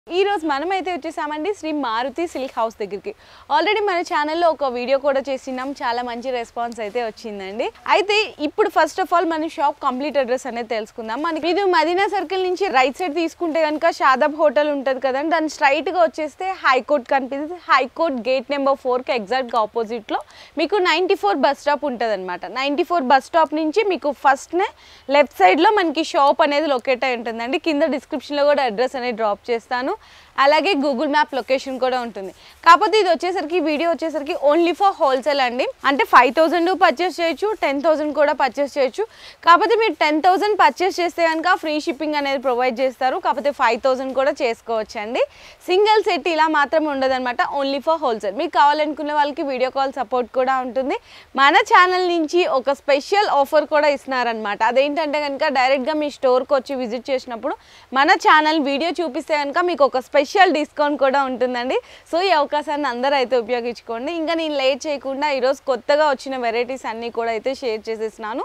ఈ రోజు మనమైతే వచ్చేసామండి శ్రీ మారుతి సిల్క్ హౌస్ దగ్గరికి ఆల్రెడీ మన ఛానల్లో ఒక వీడియో కూడా చేసినాం చాలా మంచి రెస్పాన్స్ అయితే వచ్చిందండి అయితే ఇప్పుడు ఫస్ట్ ఆఫ్ ఆల్ మన షాప్ కంప్లీట్ అడ్రస్ అనేది తెలుసుకుందాం మనకి ఇది మదీనా సర్కిల్ నుంచి రైట్ సైడ్ తీసుకుంటే కనుక షాదాబ్ హోటల్ ఉంటుంది కదండి దాని స్ట్రైట్గా వచ్చేస్తే హైకోర్ట్ కనిపిస్తుంది హైకోర్ట్ గేట్ నెంబర్ ఫోర్కి ఎగ్జాక్ట్గా ఆపోజిట్లో మీకు నైంటీ ఫోర్ బస్ స్టాప్ ఉంటుంది అనమాట నైంటీ ఫోర్ బస్ స్టాప్ నుంచి మీకు ఫస్ట్నే లెఫ్ట్ సైడ్లో మనకి షాప్ అనేది లొకేట్ అయి ఉంటుందండి కింద డిస్క్రిప్షన్లో కూడా అడ్రస్ అనేది డ్రాప్ చేస్తాను అలాగే గూగుల్ మ్యాప్ లొకేషన్ కూడా ఉంటుంది కాకపోతే ఇది వచ్చేసరికి వీడియో వచ్చేసరికి ఓన్లీ ఫర్ హోల్సేల్ అండి అంటే ఫైవ్ థౌసండ్ పర్చేస్ చేయొచ్చు టెన్ థౌసండ్ కూడా పర్చేస్ చేయొచ్చు కాకపోతే మీరు టెన్ థౌసండ్ పర్చేస్ చేస్తే కనుక ఫ్రీ షిప్పింగ్ అనేది ప్రొవైడ్ చేస్తారు కాకపోతే ఫైవ్ థౌసండ్ కూడా చేసుకోవచ్చు అండి సింగిల్ సెట్ ఇలా మాత్రం ఉండదన్నమాట ఓన్లీ ఫర్ హోల్సేల్ మీకు కావాలనుకునే వాళ్ళకి వీడియో కాల్ సపోర్ట్ కూడా ఉంటుంది మన ఛానల్ నుంచి ఒక స్పెషల్ ఆఫర్ కూడా ఇస్తున్నారనమాట అదేంటంటే కనుక డైరెక్ట్గా మీ స్టోర్కి వచ్చి విజిట్ చేసినప్పుడు మన ఛానల్ వీడియో చూపిస్తే కనుక మీకు ఒక స్పెషల్ డిస్కౌంట్ కూడా ఉంటుందండి సో ఈ అవకాశాన్ని అందరూ అయితే ఉపయోగించుకోండి ఇంకా నేను లేట్ చేయకుండా ఈరోజు కొత్తగా వచ్చిన వెరైటీస్ అన్నీ కూడా అయితే షేర్ చేసేసినాను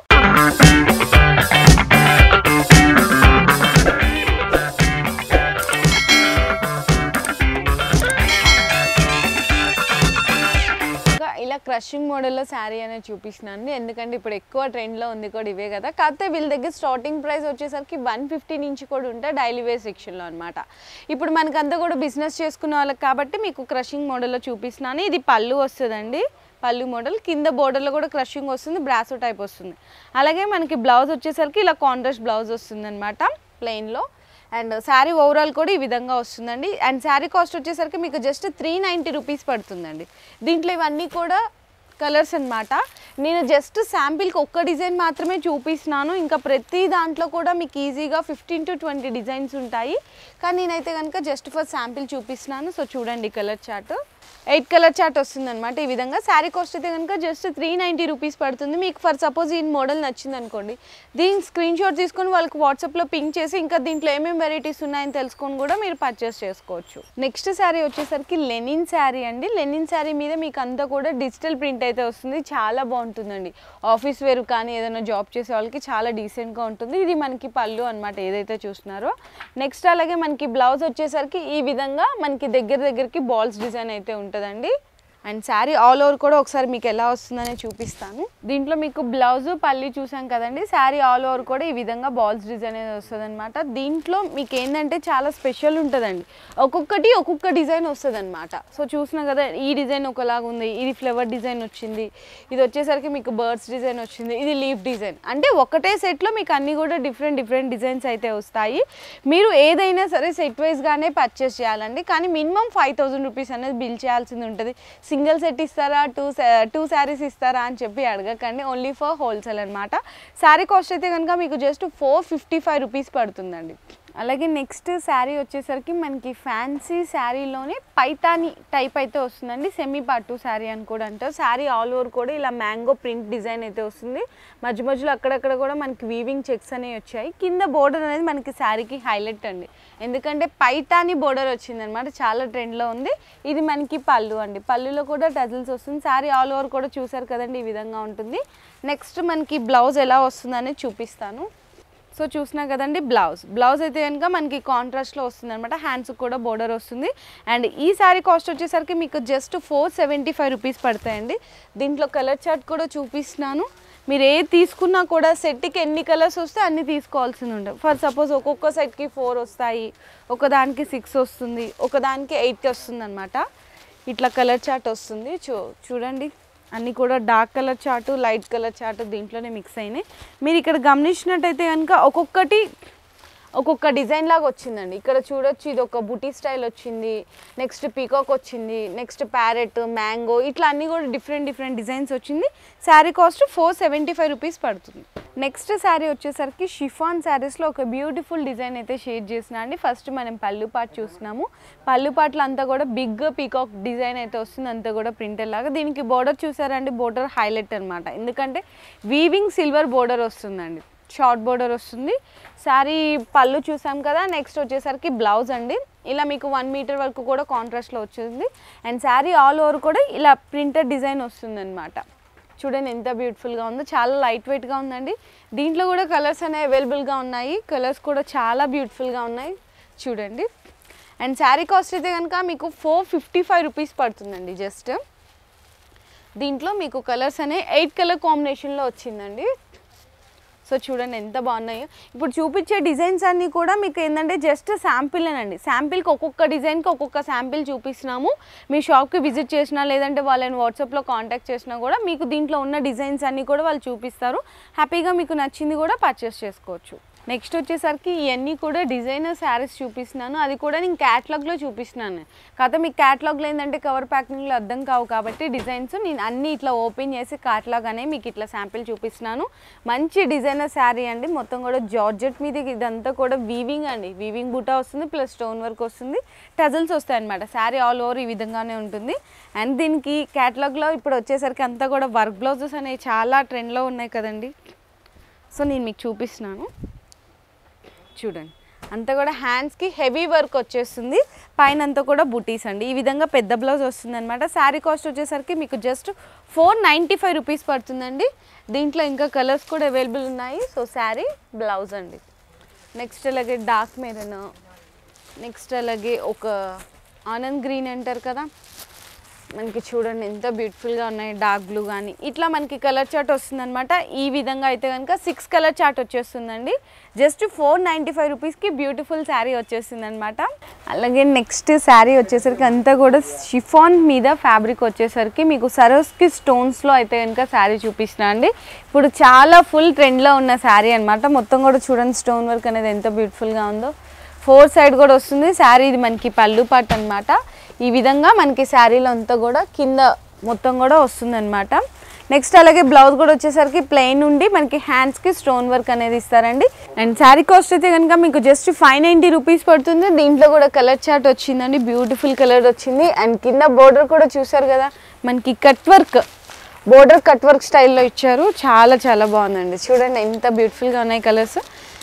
ఇంకా ఇలా క్రషింగ్ మోడల్లో శారీ అనేది చూపిస్తున్నాను ఎందుకంటే ఇప్పుడు ఎక్కువ ట్రెండ్లో ఉంది కూడా ఇవే కదా కాకపోతే వీళ్ళ దగ్గర స్టార్టింగ్ ప్రైస్ వచ్చేసరికి వన్ ఫిఫ్టీ నుంచి కూడా ఉంటాయి డైలీ వేర్ సెక్షన్లో అనమాట ఇప్పుడు మనకంతా కూడా బిజినెస్ చేసుకున్న వాళ్ళకి కాబట్టి మీకు క్రషింగ్ మోడల్లో చూపిస్తున్నాను ఇది పళ్ళు వస్తుందండి పళ్ళు మోడల్ కింద బోర్డర్లో కూడా క్రషింగ్ వస్తుంది బ్రాసో టైప్ వస్తుంది అలాగే మనకి బ్లౌజ్ వచ్చేసరికి ఇలా కాంట్రాస్ట్ బ్లౌజ్ వస్తుంది అనమాట ప్లెయిన్లో అండ్ శారీ ఓవరాల్ కూడా ఈ విధంగా వస్తుందండి అండ్ శారీ కాస్ట్ వచ్చేసరికి మీకు జస్ట్ త్రీ నైంటీ రూపీస్ పడుతుందండి దీంట్లో ఇవన్నీ కూడా కలర్స్ అన్నమాట నేను జస్ట్ శాంపిల్కి ఒక్క డిజైన్ మాత్రమే చూపిస్తున్నాను ఇంకా ప్రతి దాంట్లో కూడా మీకు ఈజీగా ఫిఫ్టీన్ టు ట్వంటీ డిజైన్స్ ఉంటాయి కానీ నేనైతే కనుక జస్ట్ ఫర్ శాంపిల్ చూపిస్తున్నాను సో చూడండి colour chart eight colour chart వస్తుంది అనమాట ఈ విధంగా శారీ కాస్ట్ అయితే కనుక జస్ట్ త్రీ నైంటీ రూపీస్ పడుతుంది మీకు ఫర్ సపోజ్ ఈ మోడల్ నచ్చింది అనుకోండి దీని స్క్రీన్ షాట్ తీసుకొని వాళ్ళకి వాట్సాప్లో పింక్ చేసి ఇంకా దీంట్లో ఏమేమి వెరైటీస్ ఉన్నాయని తెలుసుకొని కూడా మీరు పర్చేస్ చేసుకోవచ్చు నెక్స్ట్ శారీ వచ్చేసరికి లెనిన్ శారీ అండి లెనిన్ శారీ మీద మీకు అంతా కూడా డిజిటల్ ప్రింట్ అయితే వస్తుంది చాలా బాగుంటుందండి ఆఫీస్ వేర్ కానీ ఏదైనా జాబ్ చేసే వాళ్ళకి చాలా డీసెంట్గా ఉంటుంది ఇది మనకి పళ్ళు అనమాట ఏదైతే చూస్తున్నారో నెక్స్ట్ అలాగే మనకి బ్లౌజ్ వచ్చేసరికి ఈ విధంగా మనకి దగ్గర దగ్గరికి బాల్స్ డిజైన్ అయితే ఉంటుందండి అండ్ శారీ ఆల్ ఓవర్ కూడా ఒకసారి మీకు ఎలా వస్తుందని చూపిస్తాను దీంట్లో మీకు బ్లౌజ్ పల్లి చూసాం కదండి శారీ ఆల్ ఓవర్ కూడా ఈ విధంగా బాల్స్ డిజైన్ అనేది వస్తుంది అనమాట దీంట్లో మీకు ఏంటంటే చాలా స్పెషల్ ఉంటుందండి ఒక్కొక్కటి ఒక్కొక్క డిజైన్ వస్తుంది అనమాట సో చూసినా కదా ఈ డిజైన్ ఒకలాగా ఉంది ఇది ఫ్లవర్ డిజైన్ వచ్చింది ఇది వచ్చేసరికి మీకు బర్డ్స్ డిజైన్ వచ్చింది ఇది లీఫ్ డిజైన్ అంటే ఒకటే సెట్లో మీకు అన్ని కూడా డిఫరెంట్ డిఫరెంట్ డిజైన్స్ అయితే వస్తాయి మీరు ఏదైనా సరే సెట్ వైజ్గానే పర్చేస్ చేయాలండి కానీ మినిమం ఫైవ్ థౌసండ్ రూపీస్ అనేది బిల్ చేయాల్సింది ఉంటుంది సింగిల్ సెట్ ఇస్తారా టూ టూ శారీస్ ఇస్తారా అని చెప్పి అడగకండి ఓన్లీ ఫర్ హోల్సేల్ అనమాట శారీ కాస్ట్ అయితే కనుక మీకు just four fifty five rupees పడుతుందండి అలాగే నెక్స్ట్ శారీ వచ్చేసరికి మనకి ఫ్యాన్సీ శారీలోనే పైతాని టైప్ అయితే వస్తుందండి సెమీ పట్టు శారీ అని కూడా అంటారు శారీ ఆల్ ఓవర్ కూడా ఇలా మ్యాంగో ప్రింట్ డిజైన్ అయితే వస్తుంది మధ్య మధ్యలో అక్కడక్కడ కూడా మనకి వీవింగ్ చెక్స్ అనేవి వచ్చాయి కింద బోర్డర్ అనేది మనకి శారీకి హైలైట్ అండి ఎందుకంటే పైతాని బోర్డర్ వచ్చిందనమాట చాలా ట్రెండ్లో ఉంది ఇది మనకి పళ్ళు అండి పళ్ళులో కూడా టజిల్స్ వస్తుంది శారీ ఆల్ ఓవర్ కూడా చూసారు కదండి ఈ విధంగా ఉంటుంది నెక్స్ట్ మనకి బ్లౌజ్ ఎలా వస్తుందని చూపిస్తాను సో చూసినా కదండి బ్లౌజ్ బ్లౌజ్ అయితే కనుక మనకి కాంట్రాస్ట్లో వస్తుంది అనమాట హ్యాండ్స్ కూడా బోర్డర్ వస్తుంది అండ్ ఈ శారీ కాస్ట్ వచ్చేసరికి మీకు just four seventy five rupees పడతాయండి దీంట్లో కలర్ చార్ట్ కూడా చూపిస్తున్నాను మీరు ఏ తీసుకున్నా కూడా సెట్కి ఎన్ని కలర్స్ వస్తే అన్ని తీసుకోవాల్సింది ఉంటుంది ఫర్ సపోజ్ ఒక్కొక్క సెట్కి ఫోర్ వస్తాయి ఒకదానికి సిక్స్ వస్తుంది ఒకదానికి ఎయిట్ వస్తుంది అనమాట ఇట్లా కలర్ చార్ట్ వస్తుంది చూ చూడండి అన్నీ కూడా dark colour chart light colour chart దీంట్లోనే మిక్స్ అయినాయి మీరు ఇక్కడ గమనించినట్టయితే కనుక ఒక్కొక్కటి ఒక్కొక్క డిజైన్ లాగా వచ్చిందండి ఇక్కడ చూడొచ్చు ఇది ఒక బుటీ స్టైల్ వచ్చింది నెక్స్ట్ పీకాక్ వచ్చింది నెక్స్ట్ ప్యారెట్ మ్యాంగో ఇట్లా అన్నీ కూడా డిఫరెంట్ డిఫరెంట్ డిజైన్స్ వచ్చింది sari cost four seventy five rupees పడుతుంది నెక్స్ట్ శారీ వచ్చేసరికి షిఫాన్ శారీస్లో ఒక బ్యూటిఫుల్ డిజైన్ అయితే షేర్ చేసిన అండి ఫస్ట్ మనం పళ్ళు పాటు చూస్తున్నాము పళ్ళు పాటలు అంతా కూడా బిగ్ పీకాక్ డిజైన్ అయితే వస్తుంది అంతా కూడా ప్రింటర్ లాగా దీనికి బోర్డర్ చూసారండి బోర్డర్ హైలైట్ అనమాట ఎందుకంటే వీవింగ్ సిల్వర్ బోర్డర్ వస్తుందండి షార్ట్ బోర్డర్ వస్తుంది శారీ పళ్ళు చూసాం కదా నెక్స్ట్ వచ్చేసరికి బ్లౌజ్ అండి ఇలా మీకు వన్ మీటర్ వరకు కూడా కాంట్రాస్ట్లో వచ్చింది అండ్ శారీ ఆల్ ఓవర్ కూడా ఇలా ప్రింటెడ్ డిజైన్ వస్తుంది అనమాట చూడండి ఎంత బ్యూటిఫుల్గా ఉందో చాలా లైట్ వెయిట్గా ఉందండి దీంట్లో కూడా కలర్స్ అనేవి అవైలబుల్గా ఉన్నాయి కలర్స్ కూడా చాలా బ్యూటిఫుల్గా ఉన్నాయి చూడండి అండ్ శారీ కాస్ట్ అయితే కనుక మీకు ఫోర్ ఫిఫ్టీ ఫైవ్ రూపీస్ పడుతుందండి జస్ట్ దీంట్లో మీకు కలర్స్ అనే ఎయిట్ కలర్ కాంబినేషన్లో వచ్చిందండి సో చూడండి ఎంత బాగున్నాయో ఇప్పుడు చూపించే డిజైన్స్ అన్నీ కూడా మీకు ఏంటంటే జస్ట్ శాంపిల్ అండి శాంపిల్కి ఒక్కొక్క డిజైన్కి ఒక్కొక్క శాంపిల్ చూపిస్తున్నాము మీ షాప్కి విజిట్ చేసినా లేదంటే వాళ్ళని వాట్సాప్లో కాంటాక్ట్ చేసినా కూడా మీకు దీంట్లో ఉన్న డిజైన్స్ అన్నీ కూడా వాళ్ళు చూపిస్తారు హ్యాపీగా మీకు నచ్చింది కూడా పర్చేస్ చేసుకోవచ్చు నెక్స్ట్ వచ్చేసరికి ఇవన్నీ కూడా డిజైనర్ శారీస్ చూపిస్తున్నాను అది కూడా నేను క్యాటలాగ్లో చూపిస్తున్నాను కాకపోతే మీకు క్యాటలాగ్లో ఏంటంటే కవర్ ప్యాకింగ్లో అర్థం కావు కాబట్టి డిజైన్స్ నేను అన్నీ ఇట్లా ఓపెన్ చేసి క్యాటలాగ్ అనే మీకు ఇట్లా శాంపిల్ చూపిస్తున్నాను మంచి డిజైనర్ శారీ అండి మొత్తం కూడా జార్జెట్ మీద ఇదంతా కూడా వీవింగ్ అండి వీవింగ్ బూటా వస్తుంది ప్లస్ స్టోన్ వర్క్ వస్తుంది టజల్స్ వస్తాయి అనమాట శారీ ఆల్ ఓవర్ ఈ విధంగానే ఉంటుంది అండ్ దీనికి క్యాటలాగ్లో ఇప్పుడు వచ్చేసరికి అంతా కూడా వర్క్ బ్లౌజెస్ అనేవి చాలా ట్రెండ్లో ఉన్నాయి కదండి సో నేను మీకు చూపిస్తున్నాను చూడండి అంతా కూడా హ్యాండ్స్కి హెవీ వర్క్ వచ్చేస్తుంది పైన అంతా కూడా బుటీస్ అండి ఈ విధంగా పెద్ద బ్లౌజ్ వస్తుంది అనమాట శారీ కాస్ట్ వచ్చేసరికి మీకు just four ninety five rupees పడుతుందండి దీంట్లో ఇంకా కలర్స్ కూడా అవైలబుల్ ఉన్నాయి సో శారీ బ్లౌజ్ అండి నెక్స్ట్ అలాగే డార్క్ మెరూన్ నెక్స్ట్ అలాగే ఒక ఆనంద్ గ్రీన్ అంటారు కదా మనకి చూడండి ఎంత బ్యూటిఫుల్గా ఉన్నాయి డార్క్ బ్లూ కానీ ఇట్లా మనకి కలర్ చార్ట్ వస్తుందన్నమాట ఈ విధంగా అయితే కనుక సిక్స్ కలర్ చార్ట్ వచ్చేస్తుందండి జస్ట్ ఫోర్ నైంటీ ఫైవ్ రూపీస్కి బ్యూటిఫుల్ శారీ వచ్చేస్తుంది అనమాట అలాగే నెక్స్ట్ శారీ వచ్చేసరికి అంతా కూడా షిఫాన్ మీద ఫ్యాబ్రిక్ వచ్చేసరికి మీకు సరోస్కి స్టోన్స్లో అయితే కనుక శారీ చూపిస్తున్నా అండి ఇప్పుడు చాలా ఫుల్ ట్రెండ్లో ఉన్న శారీ అనమాట మొత్తం కూడా చూడండి స్టోన్ వర్క్ అనేది ఎంత బ్యూటిఫుల్గా ఉందో ఫోర్ సైడ్ కూడా వస్తుంది శారీ ఇది మనకి పళ్ళు పాట అనమాట ఈ విధంగా మనకి శారీలో అంతా కూడా కింద మొత్తం కూడా వస్తుంది అనమాట నెక్స్ట్ అలాగే బ్లౌజ్ కూడా వచ్చేసరికి ప్లెయిన్ ఉండి మనకి హ్యాండ్స్కి స్టోన్ వర్క్ అనేది ఇస్తారండి అండ్ శారీ కాస్ట్ అయితే కనుక మీకు జస్ట్ ఫైవ్ నైంటీ రూపీస్ పడుతుంది దీంట్లో కూడా కలర్ చార్ట్ వచ్చిందండి బ్యూటిఫుల్ కలర్ వచ్చింది అండ్ కింద బోర్డర్ కూడా చూసారు కదా మనకి cut work border cut work స్టైల్లో ఇచ్చారు చాలా చాలా బాగుందండి చూడండి ఎంత బ్యూటిఫుల్గా ఉన్నాయి కలర్స్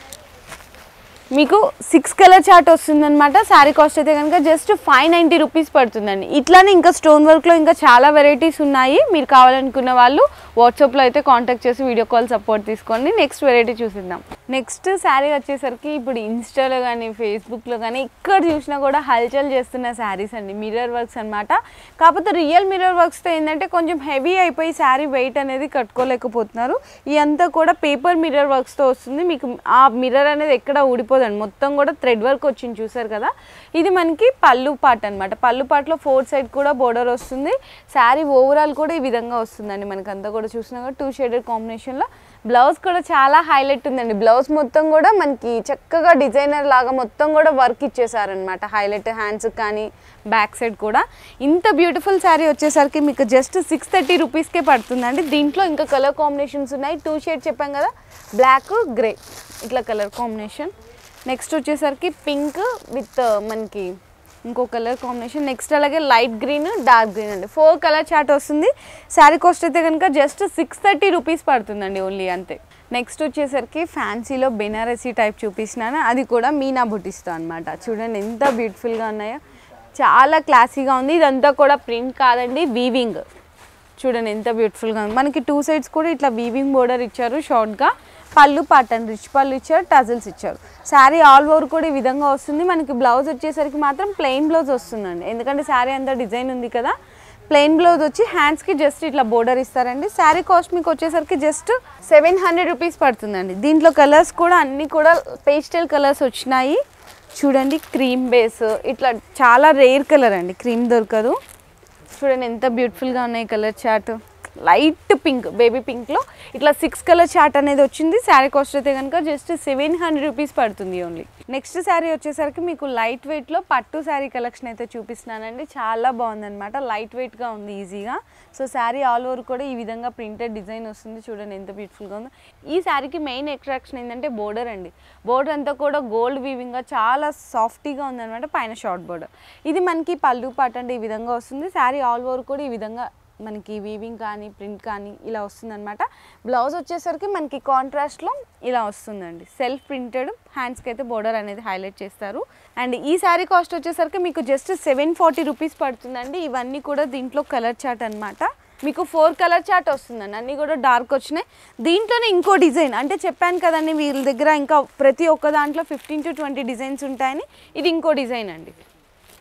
మీకు సిక్స్ కలర్ చార్ట్ వస్తుందన్నమాట శారీ కాస్ట్ అయితే కనుక జస్ట్ ఫైవ్ నైంటీ రూపీస్ పడుతుందండి ఇట్లానే ఇంకా స్టోన్ వర్క్లో ఇంకా చాలా వెరైటీస్ ఉన్నాయి మీరు కావాలనుకున్న వాళ్ళు వాట్సాప్లో అయితే కాంటాక్ట్ చేసి వీడియో కాల్ సపోర్ట్ తీసుకోండి నెక్స్ట్ వెరైటీ చూసిద్దాం నెక్స్ట్ శారీ వచ్చేసరికి ఇప్పుడు ఇన్స్టాలో కానీ ఫేస్బుక్లో కానీ ఎక్కడ చూసినా కూడా హల్చల్ చేస్తున్న శారీస్ అండి మిర్రర్ వర్క్స్ అనమాట కాకపోతే రియల్ మిర్రర్ వర్క్స్తో ఏంటంటే కొంచెం హెవీ అయిపోయి శారీ వెయిట్ అనేది కట్టుకోలేకపోతున్నారు ఇదంతా కూడా పేపర్ మిర్రర్ వర్క్స్తో వస్తుంది మీకు ఆ మిర్రర్ అనేది ఎక్కడ ఊడిపోదండి మొత్తం కూడా థ్రెడ్ వర్క్ వచ్చింది చూసారు కదా ఇది మనకి పళ్ళు పాట్ అనమాట పళ్ళు పాటలో ఫోర్ సైడ్ కూడా బోర్డర్ వస్తుంది శారీ ఓవరాల్ కూడా ఈ విధంగా వస్తుందండి మనకి అంతా కూడా చూసినా కూడా టూ షేడెడ్ కాంబినేషన్లో బ్లౌజ్ కూడా చాలా హైలైట్ ఉందండి బ్లౌజ్ మొత్తం కూడా మనకి చక్కగా డిజైనర్ లాగా మొత్తం కూడా వర్క్ ఇచ్చేసారనమాట హైలైట్ హ్యాండ్స్ కానీ బ్యాక్ సైడ్ కూడా ఇంత బ్యూటిఫుల్ శారీ వచ్చేసరికి మీకు జస్ట్ సిక్స్ థర్టీ రూపీస్కే పడుతుందండి దీంట్లో ఇంకా కలర్ కాంబినేషన్స్ ఉన్నాయి టూ షేడ్ చెప్పాం కదా బ్లాక్ గ్రే ఇట్లా కలర్ కాంబినేషన్ నెక్స్ట్ వచ్చేసరికి పింక్ విత్ మనకి ఇంకో కలర్ కాంబినేషన్ నెక్స్ట్ అలాగే లైట్ గ్రీన్ డార్క్ గ్రీన్ అండి ఫోర్ కలర్ చార్ట్ వస్తుంది శారీ కాస్ట్ అయితే కనుక జస్ట్ సిక్స్ థర్టీ రూపీస్ పడుతుందండి ఓన్లీ అంతే నెక్స్ట్ వచ్చేసరికి ఫ్యాన్సీలో బెనారసీ టైప్ చూపిస్తున్నాను అది కూడా మీనా బుటిస్తో అనమాట చూడండి ఎంత బ్యూటిఫుల్గా ఉన్నాయో చాలా క్లాసీగా ఉంది ఇదంతా కూడా ప్రింట్ కాదండి వీవింగ్ చూడండి ఎంత బ్యూటిఫుల్గా ఉంది మనకి టూ సైడ్స్ కూడా ఇట్లా వీవింగ్ బోర్డర్ ఇచ్చారు షార్ట్గా పళ్ళు పాటన్ రిచ్ పళ్ళు ఇచ్చారు టజల్స్ ఇచ్చారు శారీ ఆల్ ఓవర్ కూడా ఈ విధంగా వస్తుంది మనకి బ్లౌజ్ వచ్చేసరికి మాత్రం ప్లెయిన్ బ్లౌజ్ వస్తుందండి ఎందుకంటే శారీ అంతా డిజైన్ ఉంది కదా ప్లెయిన్ బ్లౌజ్ వచ్చి హ్యాండ్స్కి జస్ట్ ఇట్లా బోర్డర్ ఇస్తారండి శారీ కాస్ట్ మీకు వచ్చేసరికి జస్ట్ సెవెన్ హండ్రెడ్ రూపీస్ పడుతుందండి దీంట్లో కలర్స్ కూడా అన్నీ కూడా పేస్టల్ కలర్స్ వచ్చినాయి చూడండి క్రీమ్ బేస్ ఇట్లా చాలా రేర్ కలర్ అండి క్రీమ్ దొరకదు చూడండి ఎంత బ్యూటిఫుల్గా ఉన్నాయి colour chart light pink baby పింక్లో ఇట్లా సిక్స్ కలర్ చార్ట్ అనేది వచ్చింది శారీ కాస్ట్ అయితే కనుక జస్ట్ సెవెన్ హండ్రెడ్ రూపీస్ పడుతుంది ఓన్లీ నెక్స్ట్ శారీ వచ్చేసరికి మీకు లైట్ వెయిట్లో పట్టు శారీ కలెక్షన్ అయితే చూపిస్తున్నానండి చాలా బాగుందన్నమాట లైట్ వెయిట్గా ఉంది ఈజీగా సో శారీ ఆల్ ఓవర్ కూడా ఈ విధంగా ప్రింటెడ్ డిజైన్ వస్తుంది చూడండి ఎంత బ్యూటిఫుల్గా ఉందో ఈ శారీకి మెయిన్ అట్రాక్షన్ ఏంటంటే బోర్డర్ అండి బోర్డర్ అంతా కూడా గోల్డ్ వీవింగ్గా చాలా సాఫ్టీగా ఉందన్నమాట పైన షార్ట్ బోర్డర్ ఇది మనకి పళ్ళు పాట అంటే ఈ విధంగా వస్తుంది శారీ ఆల్ ఓవర్ కూడా ఈ విధంగా మనకి వీవింగ్ కానీ ప్రింట్ కానీ ఇలా వస్తుందన్నమాట బ్లౌజ్ వచ్చేసరికి మనకి కాంట్రాస్ట్లో ఇలా వస్తుందండి సెల్ఫ్ ప్రింటెడ్ హ్యాండ్స్కి అయితే బోర్డర్ అనేది హైలైట్ చేస్తారు అండ్ ఈ శారీ కాస్ట్ వచ్చేసరికి మీకు జస్ట్ సెవెన్ ఫార్టీ రూపీస్ పడుతుందండి ఇవన్నీ కూడా దీంట్లో కలర్ చార్ట్ అనమాట మీకు ఫోర్ కలర్ చార్ట్ వస్తుందండి అన్నీ కూడా డార్క్ వచ్చినాయి దీంట్లోనే ఇంకో డిజైన్ అంటే చెప్పాను కదండి వీళ్ళ దగ్గర ఇంకా ప్రతి ఒక్క దాంట్లో ఫిఫ్టీన్ టు ట్వంటీ డిజైన్స్ ఉంటాయని ఇది ఇంకో డిజైన్ అండి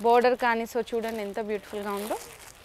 బోర్డర్ కానీ సో చూడండి ఎంత బ్యూటిఫుల్గా ఉందో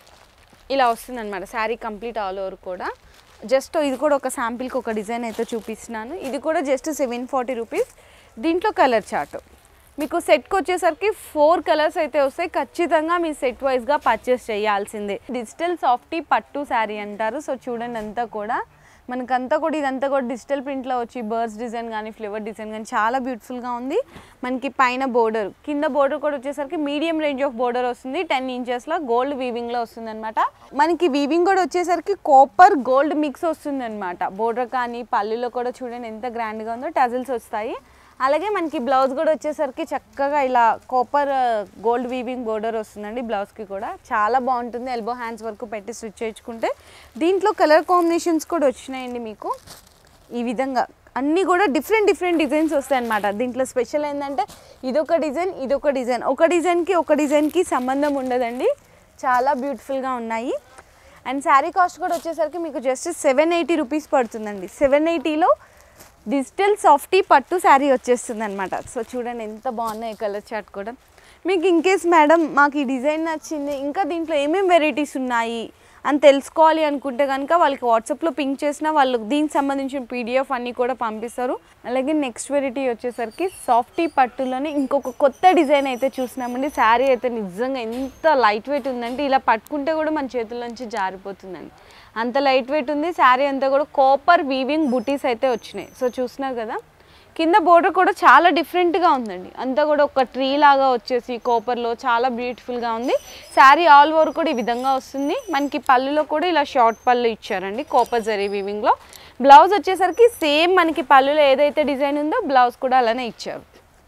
ఇలా వస్తుంది అనమాట శారీ కంప్లీట్ ఆల్ ఓవర్ కూడా జస్ట్ ఇది కూడా ఒక శాంపిల్కి ఒక డిజైన్ అయితే చూపిస్తున్నాను ఇది కూడా జస్ట్ సెవెన్ ఫార్టీ రూపీస్ దీంట్లో కలర్ చార్ట్ మీకు సెట్కి వచ్చేసరికి ఫోర్ కలర్స్ అయితే వస్తాయి ఖచ్చితంగా మీ సెట్ వైజ్గా పర్చేస్ చేయాల్సిందే డిజిటల్ సాఫ్టీ పట్టు శారీ అంటారు సో చూడండి అంతా కూడా మనకంతా కూడా ఇదంతా కూడా డిజిటల్ ప్రింట్లో వచ్చి బర్డ్స్ డిజైన్ కానీ ఫ్లేవర్ డిజైన్ కానీ చాలా బ్యూటిఫుల్గా ఉంది మనకి పైన బోర్డర్ కింద బోర్డర్ కూడా వచ్చేసరికి మీడియం రేంజ్ ఆఫ్ బోర్డర్ వస్తుంది టెన్ ఇంచెస్లో గోల్డ్ వీవింగ్లో వస్తుంది అనమాట మనకి వీవింగ్ కూడా వచ్చేసరికి కాపర్ గోల్డ్ మిక్స్ వస్తుంది అనమాట బోర్డర్ కానీ పళ్ళులో కూడా చూడండి ఎంత గ్రాండ్గా ఉందో టజిల్స్ వస్తాయి అలాగే మనకి బ్లౌజ్ కూడా వచ్చేసరికి చక్కగా ఇలా కాపర్ గోల్డ్ వీవింగ్ బోర్డర్ వస్తుందండి బ్లౌజ్కి కూడా చాలా బాగుంటుంది ఎల్బో హ్యాండ్స్ వరకు పెట్టి స్టిచ్ చేయించుకుంటే దీంట్లో కలర్ కాంబినేషన్స్ కూడా వచ్చినాయండి మీకు ఈ విధంగా అన్నీ కూడా డిఫరెంట్ డిఫరెంట్ డిజైన్స్ వస్తాయి అనమాట దీంట్లో స్పెషల్ ఏంటంటే ఇదొక డిజైన్ ఇదొక డిజైన్ ఒక డిజైన్కి ఒక డిజైన్కి సంబంధం ఉండదండి చాలా బ్యూటిఫుల్గా ఉన్నాయి అండ్ శారీ కాస్ట్ కూడా వచ్చేసరికి మీకు జస్ట్ సెవెన్ ఎయిటీ రూపీస్ పడుతుందండి సెవెన్ ఎయిటీలో డిజిటల్ సాఫ్టీ పట్టు శారీ వచ్చేస్తుంది అనమాట సో చూడండి ఎంత బాగున్నాయి కలర్ చార్ట్ కూడా మీకు ఇన్ కేస్ మేడం మాకు ఈ డిజైన్ నచ్చింది ఇంకా దీంట్లో ఏమేమి వెరైటీస్ ఉన్నాయి అని తెలుసుకోవాలి అనుకుంటే కనుక వాళ్ళకి వాట్సాప్లో పింక్ చేసినా వాళ్ళు దీనికి సంబంధించిన పీడిఎఫ్ అన్నీ కూడా పంపిస్తారు అలాగే నెక్స్ట్ వెరైటీ వచ్చేసరికి సాఫ్టీ పట్టులోనే ఇంకొక కొత్త డిజైన్ అయితే చూసినామండి శారీ అయితే నిజంగా ఎంత లైట్ వెయిట్ ఉందంటే ఇలా పట్టుకుంటే కూడా మన చేతుల్లోంచి జారిపోతుందండి అంత లైట్ వెయిట్ ఉంది శారీ అంతా కూడా కాపర్ వీవింగ్ బుటీస్ అయితే వచ్చినాయి సో చూస్తున్నారు కదా కింద బోర్డర్ కూడా చాలా డిఫరెంట్గా ఉందండి అంతా కూడా ఒక ట్రీ లాగా వచ్చేసి కాపర్లో చాలా బ్యూటిఫుల్గా ఉంది శారీ ఆల్ ఓవర్ కూడా ఈ విధంగా వస్తుంది మనకి పళ్ళులో కూడా ఇలా షార్ట్ పళ్ళు ఇచ్చారండి కాపర్ జరీ వీవింగ్లో బ్లౌజ్ వచ్చేసరికి సేమ్ మనకి పళ్ళులో ఏదైతే డిజైన్ ఉందో బ్లౌజ్ కూడా అలానే ఇచ్చారు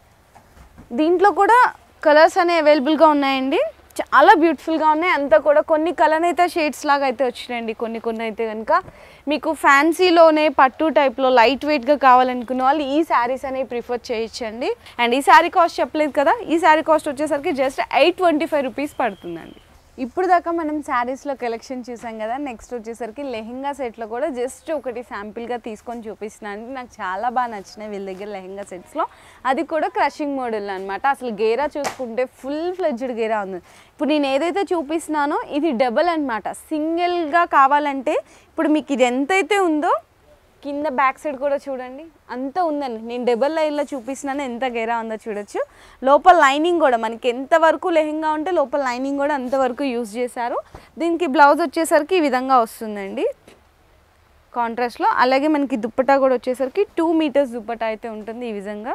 దీంట్లో కూడా కలర్స్ అనేవి అవైలబుల్గా ఉన్నాయండి చాలా బ్యూటిఫుల్గా ఉన్నాయి అంతా కూడా కొన్ని కలర్ అయితే షేడ్స్ లాగా అయితే వచ్చినాయండి కొన్ని కొన్ని అయితే కనుక మీకు ఫ్యాన్సీలోనే పట్టు టైప్లో లైట్ వెయిట్గా కావాలనుకున్న వాళ్ళు ఈ శారీస్ అనేవి ప్రిఫర్ చేయొచ్చండి అండ్ ఈ శారీ కాస్ట్ చెప్పలేదు కదా ఈ శారీ కాస్ట్ వచ్చేసరికి just eight twenty five rupees పడుతుందండి ఇప్పుడు దాకా మనం శారీస్లో కలెక్షన్ చూసాం కదా నెక్స్ట్ వచ్చేసరికి లెహెంగా సెట్లో కూడా జస్ట్ ఒకటి శాంపిల్గా తీసుకొని చూపిస్తున్నాను నాకు చాలా బాగా నచ్చినాయి వీళ్ళ దగ్గర లెహెంగా సెట్స్లో అది కూడా క్రషింగ్ మోడల్ అనమాట అసలు గేరా చూసుకుంటే ఫుల్ ఫ్లెడ్జ్డ్ గేరా ఉంది ఇప్పుడు నేను ఏదైతే చూపిస్తున్నానో ఇది డబల్ అనమాట సింగిల్గా కావాలంటే ఇప్పుడు మీకు ఇది ఎంతైతే ఉందో కింద బ్యాక్ సైడ్ కూడా చూడండి అంత ఉందండి నేను డబల్ లైన్లో చూపిస్తున్నాను ఎంత గేరా ఉందో చూడొచ్చు లోపల లైనింగ్ కూడా మనకి ఎంత వరకు లెహెంగా ఉంటే లోపల లైనింగ్ కూడా అంతవరకు యూజ్ చేశారు దీనికి బ్లౌజ్ వచ్చేసరికి ఈ విధంగా వస్తుందండి కాంట్రాస్ట్లో అలాగే మనకి దుప్పటా కూడా వచ్చేసరికి టూ మీటర్స్ దుప్పటా అయితే ఉంటుంది ఈ విధంగా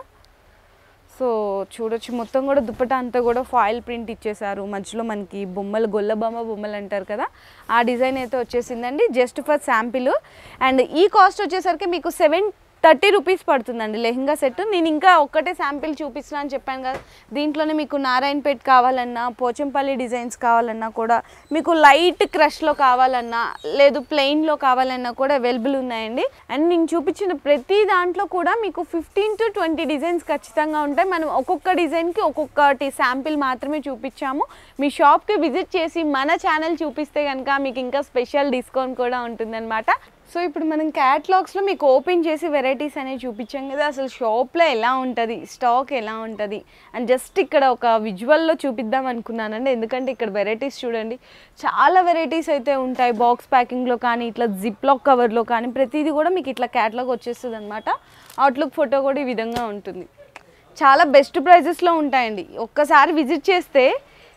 సో చూడొచ్చు మొత్తం కూడా దుప్పటా అంతా కూడా ఫాయిల్ ప్రింట్ ఇచ్చేసారు మధ్యలో మనకి బొమ్మలు గొల్ల బొమ్మ బొమ్మలు అంటారు కదా ఆ డిజైన్ అయితే వచ్చేసిందండి జస్ట్ ఫర్ శాంపిల్ అండ్ ఈ కాస్ట్ వచ్చేసరికి మీకు సెవెన్ థర్టీ రూపీస్ పడుతుందండి లెహంగా సెట్ నేను ఇంకా ఒక్కటే శాంపిల్ చూపిస్తున్నా అని చెప్పాను కదా దీంట్లోనే మీకు నారాయణపేట్ కావాలన్నా పోచంపల్లి డిజైన్స్ కావాలన్నా కూడా మీకు లైట్ క్రష్లో కావాలన్నా లేదు ప్లెయిన్లో కావాలన్నా కూడా అవైలబుల్ ఉన్నాయండి అండ్ నేను చూపించిన ప్రతి దాంట్లో కూడా మీకు ఫిఫ్టీన్ టు ట్వంటీ డిజైన్స్ ఖచ్చితంగా ఉంటాయి మనం ఒక్కొక్క డిజైన్కి ఒక్కొక్కటి శాంపిల్ మాత్రమే చూపించాము మీ షాప్కి విజిట్ చేసి మన ఛానల్ చూపిస్తే కనుక మీకు ఇంకా స్పెషల్ డిస్కౌంట్ కూడా ఉంటుందన్నమాట సో ఇప్పుడు మనం క్యాటలాగ్స్లో మీకు ఓపెన్ చేసి వెరైటీస్ అనేవి చూపించాం కదా అసలు షాప్లో ఎలా ఉంటుంది స్టాక్ ఎలా ఉంటుంది అండ్ జస్ట్ ఇక్కడ ఒక విజువల్లో చూపిద్దాం అనుకున్నానండి ఎందుకంటే ఇక్కడ వెరైటీస్ చూడండి చాలా వెరైటీస్ అయితే ఉంటాయి బాక్స్ ప్యాకింగ్లో కానీ ఇట్లా జిప్ లాక్ కవర్లో కానీ ప్రతిదీ కూడా మీకు ఇట్లా క్యాటలాగ్ వచ్చేస్తుంది అనమాట అవుట్లుక్ ఫోటో కూడా ఈ విధంగా ఉంటుంది చాలా బెస్ట్ ప్రైజెస్లో ఉంటాయండి ఒక్కసారి విజిట్ చేస్తే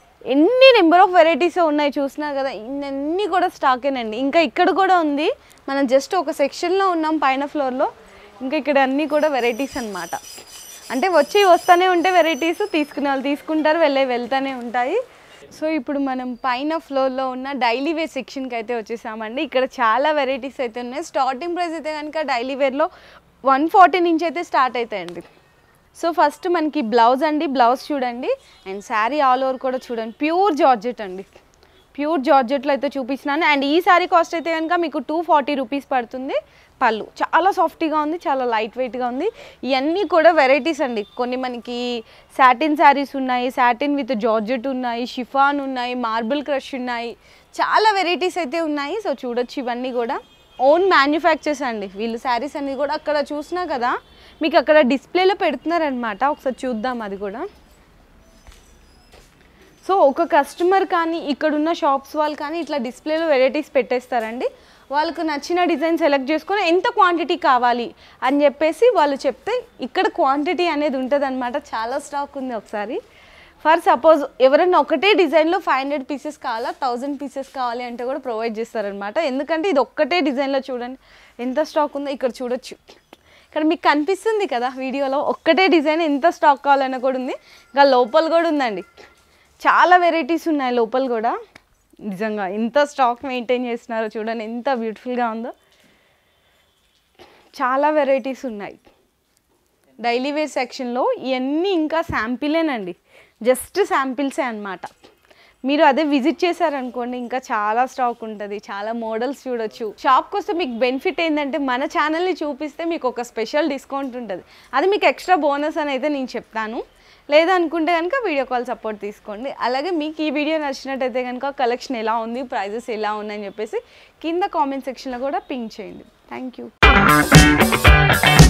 ఎన్ని నెంబర్ ఆఫ్ వెరైటీస్ ఉన్నాయి చూసినా కదా ఇన్ని కూడా స్టాకేనండి ఇంకా ఇక్కడ కూడా ఉంది మనం జస్ట్ ఒక సెక్షన్లో ఉన్నాం పైన ఫ్లోర్లో ఇంకా ఇక్కడ అన్నీ కూడా వెరైటీస్ అన్నమాట అంటే వచ్చి వస్తూనే ఉంటే వెరైటీస్ తీసుకునే వాళ్ళు తీసుకుంటారు వెళ్ళే వెళ్తూనే ఉంటాయి సో ఇప్పుడు మనం పైన ఫ్లోర్లో ఉన్న డైలీ వేర్ సెక్షన్కి అయితే వచ్చేసామండి ఇక్కడ చాలా వెరైటీస్ అయితే ఉన్నాయి స్టార్టింగ్ ప్రైస్ అయితే కనుక డైలీ వేర్లో వన్ ఫార్టీ నుంచి అయితే స్టార్ట్ అవుతాయండి సో ఫస్ట్ మనకి బ్లౌజ్ అండి బ్లౌజ్ చూడండి అండ్ శారీ ఆల్ ఓవర్ కూడా చూడండి ప్యూర్ జార్జెట్ అండి ప్యూర్ జార్జెట్లో అయితే చూపిస్తున్నాను అండ్ ఈ శారీ కాస్ట్ అయితే కనుక మీకు టూ ఫార్టీ రూపీస్ పడుతుంది పళ్ళు చాలా సాఫ్ట్గా ఉంది చాలా లైట్ వెయిట్గా ఉంది ఇవన్నీ కూడా వెరైటీస్ అండి కొన్ని మనకి సాటిన్ శారీస్ ఉన్నాయి సాటిన్ విత్ జార్జెట్ ఉన్నాయి షిఫాన్ ఉన్నాయి మార్బుల్ క్రష్ ఉన్నాయి చాలా వెరైటీస్ అయితే ఉన్నాయి సో చూడొచ్చు ఇవన్నీ కూడా ఓన్ మ్యానుఫ్యాక్చర్స్ అండి వీళ్ళు శారీస్ అన్ని కూడా అక్కడ చూసినా కదా మీకు అక్కడ డిస్ప్లేలో పెడుతున్నారనమాట ఒకసారి చూద్దాం అది కూడా సో ఒక కస్టమర్ కానీ ఇక్కడున్న షాప్స్ వాళ్ళు కానీ ఇట్లా డిస్ప్లేలో వెరైటీస్ పెట్టేస్తారండి వాళ్ళకు నచ్చిన డిజైన్ సెలెక్ట్ చేసుకొని ఎంత క్వాంటిటీ కావాలి అని చెప్పేసి వాళ్ళు చెప్తే ఇక్కడ క్వాంటిటీ అనేది ఉంటుంది చాలా స్టాక్ ఉంది ఒకసారి ఫర్ సపోజ్ ఎవరైనా ఒకటే డిజైన్లో ఫైవ్ హండ్రెడ్ పీసెస్ కావాలా థౌజండ్ పీసెస్ కావాలి అంటే కూడా ప్రొవైడ్ చేస్తారనమాట ఎందుకంటే ఇది ఒక్కటే డిజైన్లో చూడండి ఎంత స్టాక్ ఉందో ఇక్కడ చూడొచ్చు ఇక్కడ మీకు కనిపిస్తుంది కదా వీడియోలో ఒక్కటే డిజైన్ ఎంత స్టాక్ కావాలన్నా కూడా ఉంది ఇంకా లోపల కూడా ఉందండి చాలా వెరైటీస్ ఉన్నాయి లోపల కూడా నిజంగా ఎంత స్టాక్ మెయింటైన్ చేస్తున్నారో చూడండి ఎంత బ్యూటిఫుల్గా ఉందో చాలా వెరైటీస్ ఉన్నాయి డైలీ వేర్ సెక్షన్లో ఇవన్నీ ఇంకా శాంపిలేనండి జస్ట్ శాంపిల్సే అన్నమాట మీరు అదే విజిట్ చేశారనుకోండి ఇంకా చాలా స్టాక్ ఉంటుంది చాలా మోడల్స్ చూడొచ్చు షాప్కి వస్తే మీకు బెనిఫిట్ ఏంటంటే మన ఛానల్ని చూపిస్తే మీకు ఒక స్పెషల్ డిస్కౌంట్ ఉంటుంది అది మీకు ఎక్స్ట్రా బోనస్ అని అయితే నేను చెప్తాను లేదనుకుంటే కనుక వీడియో కాల్ సపోర్ట్ తీసుకోండి అలాగే మీకు ఈ వీడియో నచ్చినట్టయితే కనుక కలెక్షన్ ఎలా ఉంది ప్రైజెస్ ఎలా ఉన్నాయని చెప్పేసి కింద కామెంట్ సెక్షన్లో కూడా పింక్ చేయండి థ్యాంక్ యూ